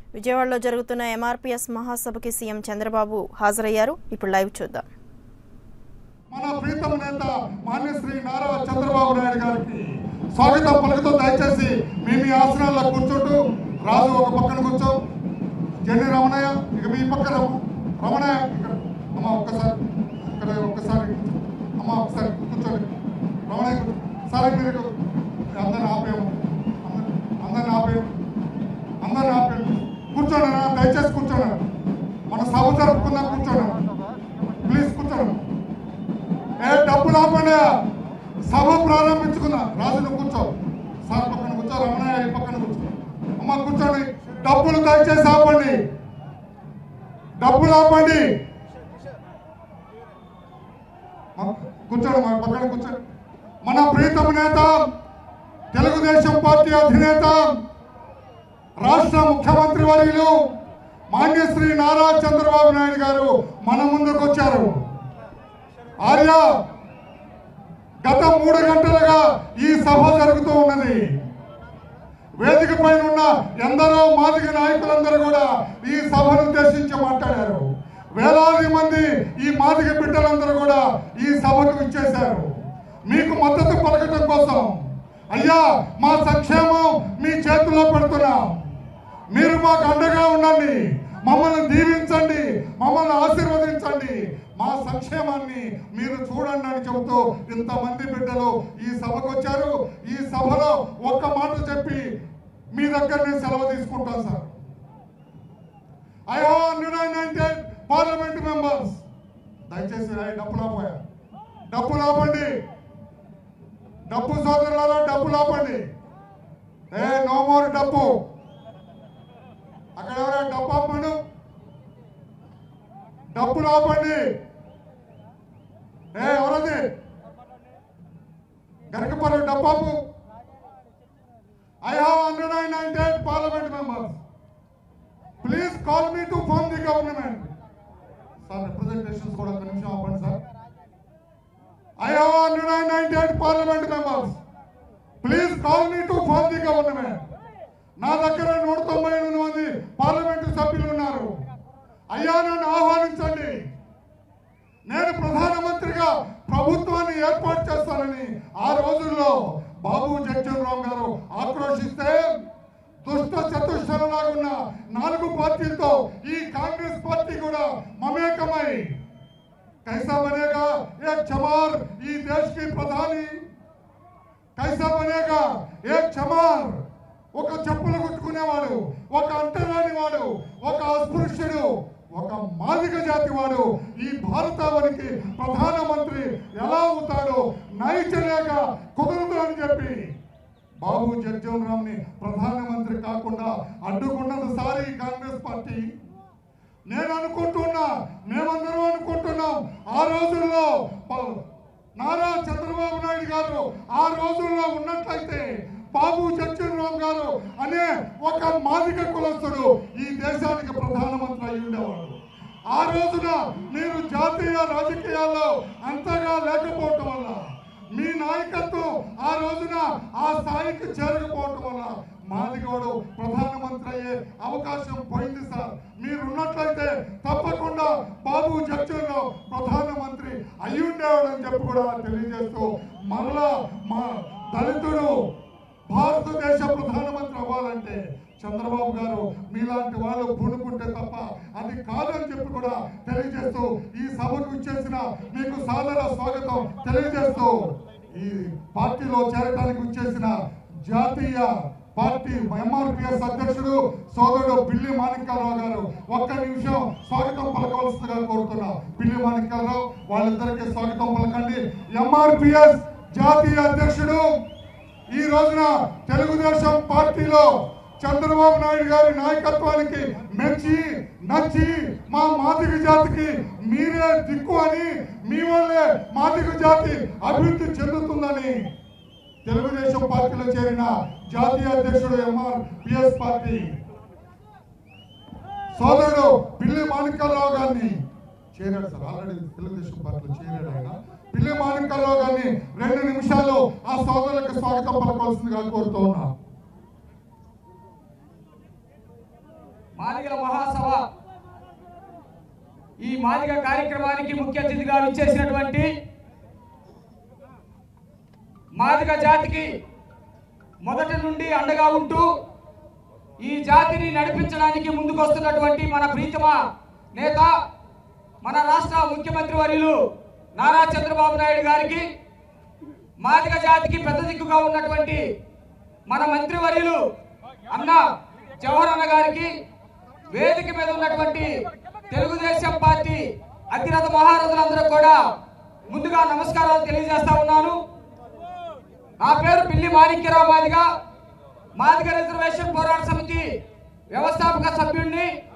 విజయవాడలో జరుగుతున్న MRPS మహాసభకి CM Chandrababu హాజరయ్యారు ఇప్పుడు లైవ్ చూద్దాం మన ప్రీతమ నేత మాన్యశ్రీ నారా చంద్రబాబు నాయుడు గారికి స్వాగతం పలుకుతూ దయచేసి మీ మీ ఆసనాల్లో కూర్చోండు రాజు ఒక పక్కన కూర్చో జెన్ని రమణయ్య ఇక మీ పక్కన రమణయ్య ఇక్కడ అమ్మ ఒక్కసారి ఇక్కడ ఒక్కసారి అమ్మ ఒకసారి కూర్చోండి రమణయ్య కూర్చో. సరే మీరు అందరిని ఆపేము అందరిని- అందరిని ఆపేము అందరిని ఆపేము కూర్చోండి అన్న, దయచేసి కూర్చోండి మన సభ జరుపుకుందాం కూర్చోండి ప్లీజ్ కూర్చోండి ఏ డబ్బులు ఆపండి సభ ప్రారంభించుకుందాం రాజు నువ్వు కూర్చో సార్ పక్కన కూర్చో రమణయ్య ఈ పక్కన కూర్చో అమ్మ కూర్చోండి డబ్బులు దయచేసి ఆపండి డబ్బులు ఆపండి మ- కూర్చోండి మా పక్కన కూర్చోండి మన ప్రీతమ నేత తెలుగుదేశం పార్టీ అధినేత రాష్ట్ర ముఖ్యమంత్రి వర్యులు మాన్యశ్రీ నారా చంద్రబాబు నాయుడు గారు మన ముందుకు వచ్చారు ఆర్య గత మూడు గంటలుగా ఈ సభ జరుగుతూ ఉన్నది వేదిక పైన ఉన్న ఎందరో మాదిగ నాయకులందరూ కూడా ఈ సభను ఉద్దేశించి మాట్లాడారు వేలాది మంది ఈ మాదిగ బిడ్డలందరూ కూడా ఈ సభకు ఇచ్చేశారు మీకు మద్దతు పలకటం కోసం అయ్యా మా సంక్షేమం మీ చేతిలో పెడుతున్నాం మీరు మాకు అండగా ఉండండి మమ్మల్ని దీవించండి మమ్మల్ని ఆశీర్వదించండి మా సంక్షేమాన్ని మీరు చూడండి అని చెబుతూ ఇంతమంది బిడ్డలు ఈ సభకు వచ్చారు ఈ సభలో ఒక్క మాట చెప్పి మీ దగ్గర నేను సెలవు తీసుకుంటాను sir I have hundred ninety parliament members దయచేసి ఐ డబ్బులు ఆపోయా డబ్బులు ఆపండి డబ్బు సోదరులలో డబ్బులు ఆపండి ఏ నో మోర్ డబ్బు అక్కడ ఎవరైనా డబ్బు ఆపండు డబ్బులు ఆపండి ఏ ఎవరది గరకపల్లి డబ్బు ఆపు I have hundred and ninety eight parliament members please call me to form the government sir representations కూడా ఒక నిమిషం ఆపండి sir I have hundred and ninety eight parliament members please call me to form the government నా దగ్గర నూట తొంభై ఎనిమిది మంది పార్లమెంటు సభ్యులు ఉన్నారు అయ్యా నన్ను ఆహ్వానించండి నేను ప్రధానమంత్రిగా ప్రభుత్వాన్ని ఏర్పాటు చేస్తానని ఆ రోజుల్లో బాబు జగ్జీవన్ గారు ఆక్రోషిస్తే దుష్ట చతుష్టలాగున్న నాలుగు పార్టీలతో ఈ కాంగ్రెస్ పార్టీ కూడా మమేకమై కైసా బనేగా ఏ చమార్ ఈ దేశ్ కి ప్రధాని కైసా బనేగా ఏ చమార్ ఒక చెప్పులు కుట్టుకునేవాడు ఒక అంటరాని వాడు ఒక అస్పృశ్యుడు ఒక మాదిక జాతి వాడు ఈ భారతావనికి ప్రధానమంత్రి ఎలా అవుతాడో నైచలేక కుదరదు అని చెప్పి బాబు జగ్జీవన్ రామ్ ని ప్రధానమంత్రి కాకుండా అడ్డుకున్నది సారి ఈ కాంగ్రెస్ పార్టీ నేను అనుకుంటున్నా మేమందరం అనుకుంటున్నాం ఆ రోజుల్లో ప- నారా చంద్రబాబు నాయుడు గారు ఆ రోజుల్లో ఉన్నట్లయితే బాబు రామ్ గారు అనే ఒక మాదిక కులస్తుడు ఈ దేశానికి ప్రధానమంత్రి అయి ఉండేవాడు ఆ రోజున మీరు జాతీయ రాజకీయాల్లో అంతగా లేకపోవటం వల్ల మీ నాయకత్వం ఆ రోజున ఆ స్థాయికి చేరకపోవటం వల్ల మాదిగోడు ప్రధానమంత్రి అయ్యే అవకాశం పోయింది సార్ మీరు ఉన్నట్లయితే తప్పకుండా బాబు జగ్జీవన్ ప్రధానమంత్రి అయి ఉండేవాడు అని చెప్పి కూడా తెలియజేస్తూ మరలా మా దళితుడు భారతదేశ ప్రధానమంత్రి అవ్వాలంటే చంద్రబాబు గారు మీలాంటి వాళ్ళు పూనుకుంటే తప్ప అది కాదని చెప్పి కూడా తెలియజేస్తూ ఈ సభకు ఇచ్చేసిన మీకు సాదర స్వాగతం తెలియజేస్తూ ఈ పార్టీలో చేరడానికి వచ్చేసిన జాతీయ పార్టీ ఎంఆర్పిఎస్ అధ్యక్షుడు సోదరుడు పిల్లి మాణిక్యాలరావు గారు ఒక్క నిమిషం స్వాగతం పలకవలసిందిగా కోరుతున్నా పిల్లి మాణిక్యాలరావు వాళ్ళిద్దరికీ స్వాగతం పలకండి ఎంఆర్పిఎస్ జాతీయ అధ్యక్షుడు ఈ రోజున తెలుగుదేశం పార్టీలో చంద్రబాబు నాయుడు గారి నాయకత్వానికి మెచ్చి నచ్చి మా మాదిగ జాతికి మీరే దిక్కు అని మీ వల్లే మాదిగ జాతి అభివృద్ధి చెందుతుందని తెలుగుదేశం పార్టీలో చేరిన జాతీయ అధ్యక్షుడు ఎంఆర్ పిఎస్ పార్టీ సోదరుడు పిల్లి మాణిక్యాలరావు గారిని చేరాడు సార్ ఆల్రెడీ తెలుగుదేశం పార్టీలో చేరాడు ఆయన పిల్లి మాణిక్యాలరావు గారిని రెండు నిమిషాలు ఆ సోదరులకు స్వాగతం పలకవలసిందిగా కోరుతూ ఉన్నా మాదిగల మహాసభ ఈ మాదిగ కార్యక్రమానికి ముఖ్య అతిథిగా విచ్చేసినటువంటి మాదిగ జాతికి మొదటి నుండి అండగా ఉంటూ ఈ జాతిని నడిపించడానికి ముందుకొస్తున్నటువంటి మన ప్రీతమ నేత మన రాష్ట్ర ముఖ్యమంత్రి వర్యులు నారా చంద్రబాబు నాయుడు గారికి మాదిగ జాతికి పెద్ద దిక్కుగా ఉన్నటువంటి మన మంత్రి వర్యులు అన్న జవహర్ అన్న గారికి వేదిక మీద ఉన్నటువంటి తెలుగుదేశం పార్టీ అతిరథ మహారథులందరూ కూడా ముందుగా నమస్కారాలు తెలియజేస్తా ఉన్నాను నా పేరు పిల్లి మాణిక్యరావు మాదిగ మాదిగ రిజర్వేషన్ పోరాట సమితి వ్యవస్థాపక సభ్యుడిని